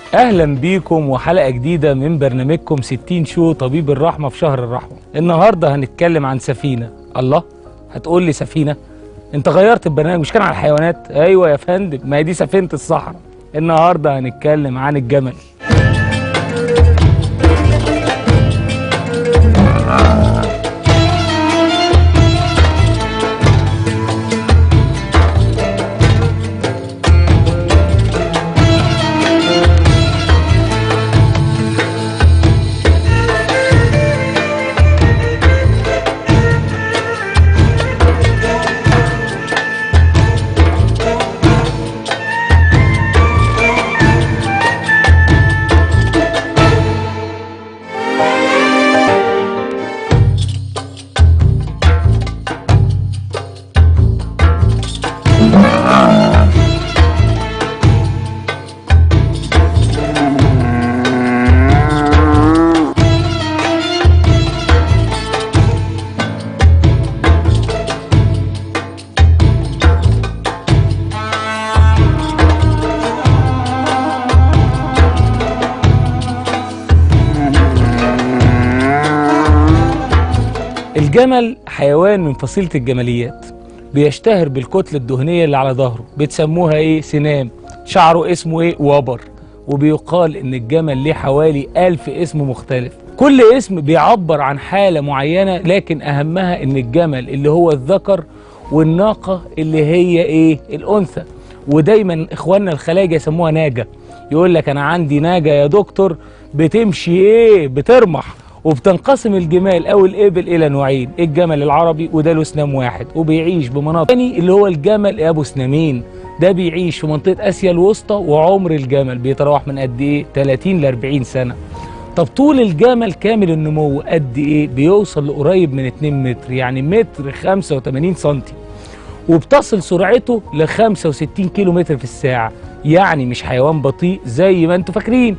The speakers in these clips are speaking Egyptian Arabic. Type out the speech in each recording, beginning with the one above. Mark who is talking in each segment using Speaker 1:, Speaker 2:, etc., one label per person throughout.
Speaker 1: اهلا بيكم وحلقه جديده من برنامجكم 60 شو طبيب الرحمه في شهر الرحمه النهارده هنتكلم عن سفينه الله هتقول لي سفينه انت غيرت البرنامج مش كان عن الحيوانات ايوه يا فندم ما هي دي سفينه الصحراء النهارده هنتكلم عن الجمل الجمل حيوان من فصيلة الجمليات بيشتهر بالكتلة الدهنية اللي على ظهره بتسموها ايه سنام شعره اسمه ايه وبر وبيقال ان الجمل ليه حوالي ألف اسم مختلف كل اسم بيعبر عن حالة معينة لكن أهمها ان الجمل اللي هو الذكر والناقة اللي هي ايه الأنثى ودايما اخواننا الخلايجة يسموها ناجة يقول لك انا عندي ناجة يا دكتور بتمشي ايه بترمح وبتنقسم الجمال او الابل الى نوعين الجمل العربي وده له سنام واحد وبيعيش بمناطق تاني اللي هو الجمل ابو سنامين ده بيعيش في منطقه اسيا الوسطى وعمر الجمل بيتراوح من قد ايه 30 ل 40 سنه طب طول الجمل كامل النمو قد ايه بيوصل لقريب من 2 متر يعني متر 85 سنتي وبتصل سرعته ل 65 كيلو متر في الساعه يعني مش حيوان بطيء زي ما انتوا فاكرين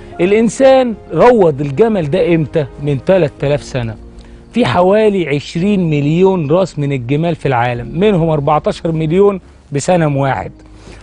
Speaker 1: الإنسان روض الجمل ده إمتى؟ من 3000 سنة في حوالي 20 مليون راس من الجمال في العالم منهم 14 مليون بسنم واحد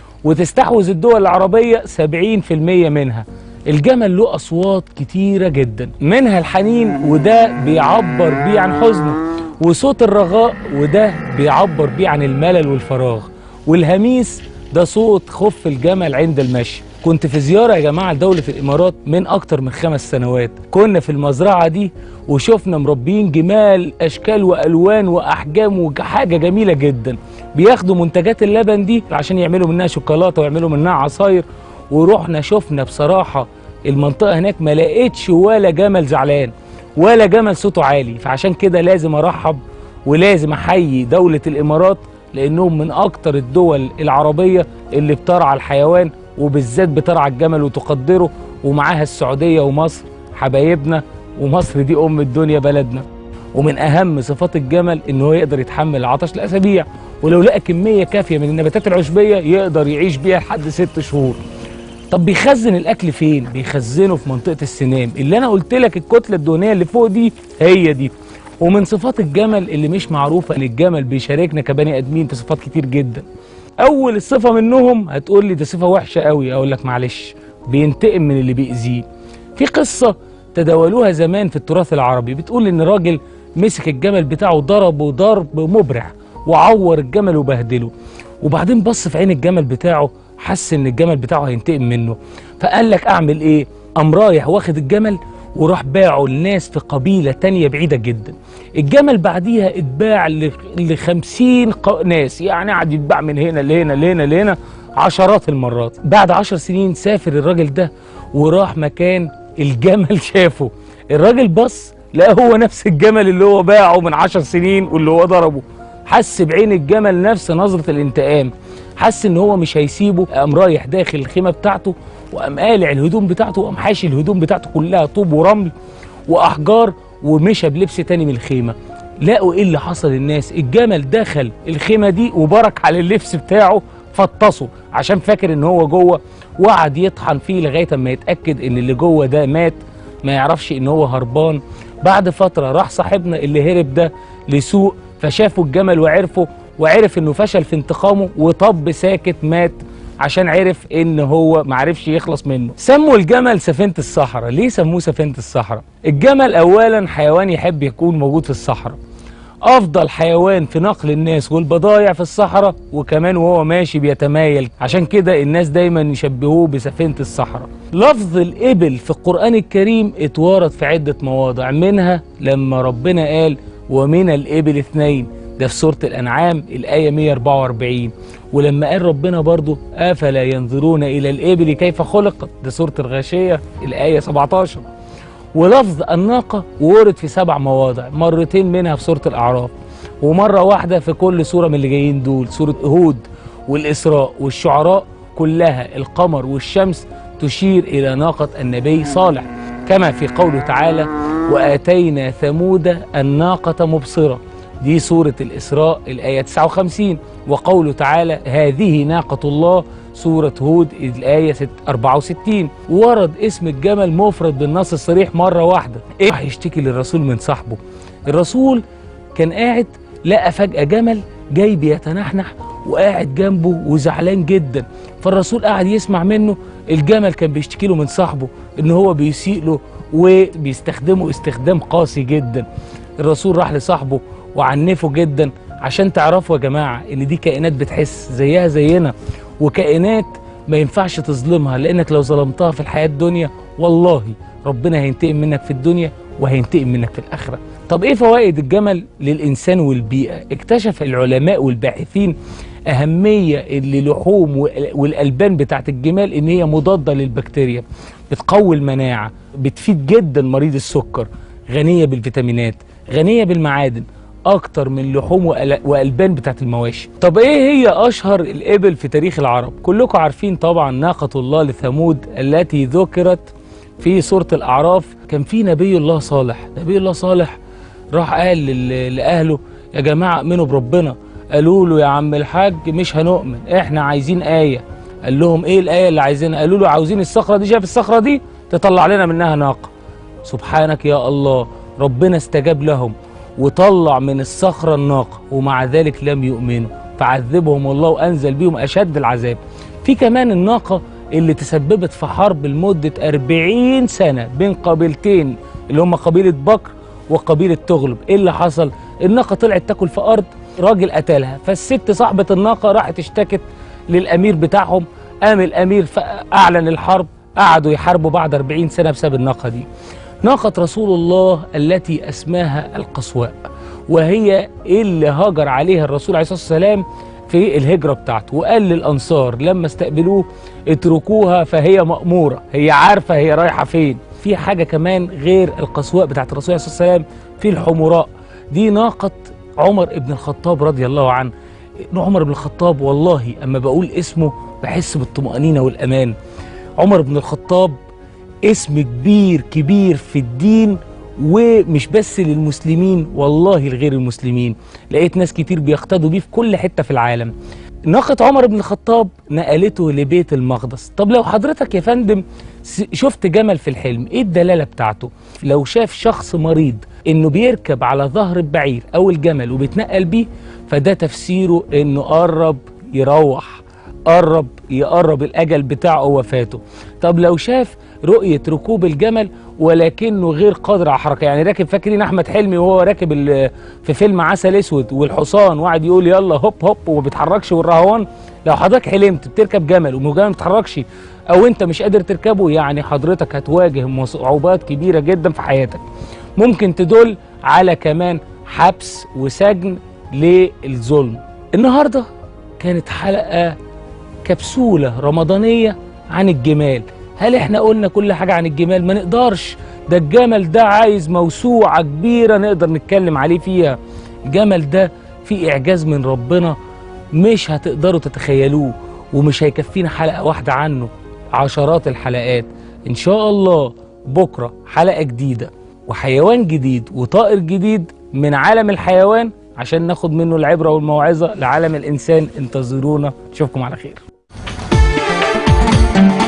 Speaker 1: وتستحوذ الدول العربية 70% منها الجمل له أصوات كتيرة جدا منها الحنين وده بيعبر بيه عن حزنه وصوت الرغاء وده بيعبر بيه عن الملل والفراغ والهميس ده صوت خف الجمل عند المشي كنت في زيارة يا جماعة لدولة الإمارات من أكتر من خمس سنوات كنا في المزرعة دي وشفنا مربيين جمال أشكال وألوان وأحجام وحاجة جميلة جدا بياخدوا منتجات اللبن دي عشان يعملوا منها شوكولاتة ويعملوا منها عصاير ورحنا شفنا بصراحة المنطقة هناك ما لقيتش ولا جمل زعلان ولا جمل صوته عالي فعشان كده لازم أرحب ولازم أحيي دولة الإمارات لأنهم من أكتر الدول العربية اللي بترعى الحيوان وبالذات بترعى الجمل وتقدره ومعاها السعودية ومصر حبايبنا ومصر دي أم الدنيا بلدنا ومن أهم صفات الجمل إن هو يقدر يتحمل العطش لأسابيع ولو لقى كمية كافية من النباتات العشبية يقدر يعيش بيها لحد ست شهور طب بيخزن الأكل فين؟ بيخزنه في منطقة السنام اللي أنا قلت لك الكتلة الدهنية اللي فوق دي هي دي ومن صفات الجمل اللي مش معروفة إن الجمل بيشاركنا كبني آدمين في صفات كتير جدا اول صفه منهم هتقول لي دي صفه وحشه قوي اقول لك معلش بينتقم من اللي بيأذيه في قصه تداولوها زمان في التراث العربي بتقول ان راجل مسك الجمل بتاعه ضربه ضرب مبرح وعور الجمل وبهدله وبعدين بص في عين الجمل بتاعه حس ان الجمل بتاعه هينتقم منه فقال لك اعمل ايه قام رايح واخد الجمل وراح باعه لناس في قبيلة تانية بعيدة جدا الجمل بعديها اتباع ل 50 ناس يعني قعد يتباع من هنا لهنا لهنا لهنا عشرات المرات بعد عشر سنين سافر الراجل ده وراح مكان الجمل شافه الراجل بص لا هو نفس الجمل اللي هو باعه من عشر سنين واللي هو ضربه حس بعين الجمل نفس نظرة الانتقام حس ان هو مش هيسيبه قام رايح داخل الخيمة بتاعته وقام قالع الهدوم بتاعته وقام حاشي الهدوم بتاعته كلها طوب ورمل واحجار ومشى بلبس تاني من الخيمه لقوا ايه اللي حصل للناس الجمل دخل الخيمه دي وبرك على اللبس بتاعه فطسه عشان فاكر ان هو جوه وقعد يطحن فيه لغايه اما يتاكد ان اللي جوه ده مات ما يعرفش ان هو هربان بعد فتره راح صاحبنا اللي هرب ده لسوق فشافوا الجمل وعرفه وعرف انه فشل في انتقامه وطب ساكت مات عشان عرف ان هو معرفش يخلص منه سموا الجمل سفينة الصحراء ليه سموه سفينة الصحراء الجمل اولا حيوان يحب يكون موجود في الصحراء افضل حيوان في نقل الناس والبضائع في الصحراء وكمان وهو ماشي بيتمايل عشان كده الناس دايما يشبهوه بسفينة الصحراء لفظ الابل في القرآن الكريم اتوارد في عدة مواضع منها لما ربنا قال ومن الابل اثنين ده في سورة الأنعام الآية 144 ولما قال ربنا برضو أفلا ينظرون إلى الإبل كيف خلقت ده سورة الغاشية الآية 17 ولفظ الناقة ورد في سبع مواضع مرتين منها في سورة الأعراف ومرة واحدة في كل سورة من اللي جايين دول سورة هود والإسراء والشعراء كلها القمر والشمس تشير إلى ناقة النبي صالح كما في قوله تعالى وآتينا ثمود الناقة مبصرة دي سورة الإسراء الآية 59 وقوله تعالى هذه ناقة الله سورة هود الآية 64 ورد اسم الجمل مفرد بالنص الصريح مرة واحدة إيه راح يشتكي للرسول من صاحبه الرسول كان قاعد لقى فجأة جمل جاي بيتنحنح وقاعد جنبه وزعلان جدا فالرسول قاعد يسمع منه الجمل كان بيشتكي له من صاحبه ان هو بيسيء له وبيستخدمه استخدام قاسي جدا الرسول راح لصاحبه وعنفه جدا عشان تعرفوا يا جماعة ان دي كائنات بتحس زيها زينا وكائنات ما ينفعش تظلمها لانك لو ظلمتها في الحياة الدنيا والله ربنا هينتقم منك في الدنيا وهينتقم منك في الآخرة طب ايه فوائد الجمل للإنسان والبيئة اكتشف العلماء والباحثين أهمية اللحوم والألبان بتاعت الجمال إن هي مضادة للبكتيريا بتقوي المناعة بتفيد جدا مريض السكر غنية بالفيتامينات غنية بالمعادن اكتر من لحوم والبان بتاعت المواشي طب ايه هي اشهر الابل في تاريخ العرب كلكم عارفين طبعا ناقة الله لثمود التي ذكرت في سورة الاعراف كان في نبي الله صالح نبي الله صالح راح قال لاهله يا جماعة امنوا بربنا قالوا له يا عم الحاج مش هنؤمن احنا عايزين آية قال لهم ايه الآية اللي عايزينها قالوا له عاوزين الصخرة دي شايف الصخرة دي تطلع لنا منها ناقة سبحانك يا الله ربنا استجاب لهم وطلع من الصخرة الناقة ومع ذلك لم يؤمنوا فعذبهم الله وأنزل بهم أشد العذاب في كمان الناقة اللي تسببت في حرب لمدة 40 سنة بين قبيلتين اللي هم قبيلة بكر وقبيلة تغلب ايه اللي حصل الناقة طلعت تاكل في أرض راجل قتلها فالست صاحبة الناقة راحت اشتكت للأمير بتاعهم قام الأمير أعلن الحرب قعدوا يحاربوا بعد 40 سنة بسبب الناقة دي ناقة رسول الله التي أسماها القصواء وهي اللي هاجر عليها الرسول عليه الصلاة والسلام في الهجرة بتاعته وقال للأنصار لما استقبلوه اتركوها فهي مأمورة هي عارفة هي رايحة فين في حاجة كمان غير القصواء بتاعت الرسول عليه الصلاة والسلام في الحمراء دي ناقة عمر ابن الخطاب رضي الله عنه عمر بن الخطاب والله أما بقول اسمه بحس بالطمأنينة والأمان عمر بن الخطاب اسم كبير كبير في الدين ومش بس للمسلمين والله لغير المسلمين لقيت ناس كتير بيقتدوا بيه في كل حتة في العالم ناقة عمر بن الخطاب نقلته لبيت المقدس طب لو حضرتك يا فندم شفت جمل في الحلم ايه الدلالة بتاعته لو شاف شخص مريض انه بيركب على ظهر البعير او الجمل وبيتنقل بيه فده تفسيره انه قرب يروح قرب يقرب الاجل بتاعه وفاته طب لو شاف رؤيه ركوب الجمل ولكنه غير قادر على حركه يعني راكب فاكرين احمد حلمي وهو راكب في فيلم عسل اسود والحصان وقعد يقول يلا هوب هوب وما بيتحركش والرهوان لو حضرتك حلمت بتركب جمل والجمل ما بيتحركش او انت مش قادر تركبه يعني حضرتك هتواجه صعوبات كبيره جدا في حياتك ممكن تدل على كمان حبس وسجن للظلم النهارده كانت حلقه كبسولة رمضانية عن الجمال هل احنا قلنا كل حاجة عن الجمال ما نقدرش ده الجمل ده عايز موسوعة كبيرة نقدر نتكلم عليه فيها الجمل ده فيه إعجاز من ربنا مش هتقدروا تتخيلوه ومش هيكفينا حلقة واحدة عنه عشرات الحلقات إن شاء الله بكرة حلقة جديدة وحيوان جديد وطائر جديد من عالم الحيوان عشان ناخد منه العبرة والموعظة لعالم الإنسان انتظرونا نشوفكم على خير Thank you.